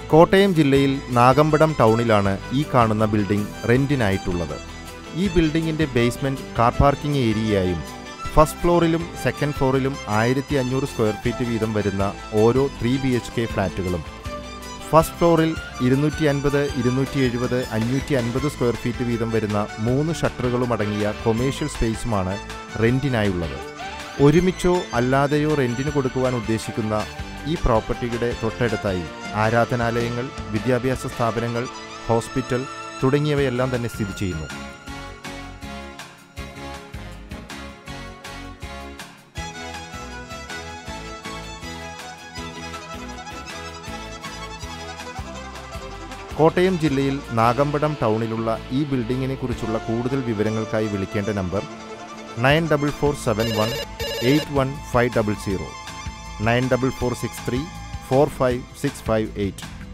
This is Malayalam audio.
കോട്ടയം ജില്ലയിൽ നാഗമ്പടം ടൗണിലാണ് ഈ കാണുന്ന ബിൽഡിംഗ് റെന്റിനായിട്ടുള്ളത് ഈ ബിൽഡിംഗിന്റെ ബേസ്മെന്റ് കാർ പാർക്കിംഗ് ഏരിയയായും ഫസ്റ്റ് ഫ്ലോറിലും സെക്കൻഡ് ഫ്ലോറിലും ആയിരത്തി അഞ്ഞൂറ് സ്ക്വയർ ഫീറ്റ് വീതം വരുന്ന ഓരോ ത്രീ ബി എച്ച് കെ ഫ്ലാറ്റുകളും ഫസ്റ്റ് ഫ്ലോറിൽ ഇരുന്നൂറ്റി അൻപത് ഇരുന്നൂറ്റി എഴുപത് അഞ്ഞൂറ്റി അൻപത് സ്ക്വയർ ഫീറ്റ് വീതം വരുന്ന മൂന്ന് ഷട്ടറുകളും അടങ്ങിയ കൊമേഴ്ഷ്യൽ സ്പേസുമാണ് റെന്റിനായുള്ളത് ഒരുമിച്ചോ അല്ലാതെയോ റെന്റിന് കൊടുക്കുവാൻ ഉദ്ദേശിക്കുന്ന ഈ പ്രോപ്പർട്ടിയുടെ തൊട്ടടുത്തായി ആരാധനാലയങ്ങൾ വിദ്യാഭ്യാസ സ്ഥാപനങ്ങൾ ഹോസ്പിറ്റൽ തുടങ്ങിയവയെല്ലാം തന്നെ സ്ഥിതി ചെയ്യുന്നു കോട്ടയം ജില്ലയിൽ നാഗമ്പടം ടൗണിലുള്ള ഈ ബിൽഡിങ്ങിനെ കുറിച്ചുള്ള കൂടുതൽ വിവരങ്ങൾക്കായി വിളിക്കേണ്ട number nine double four seven one eight one five double zero nine double four six three four five six five eight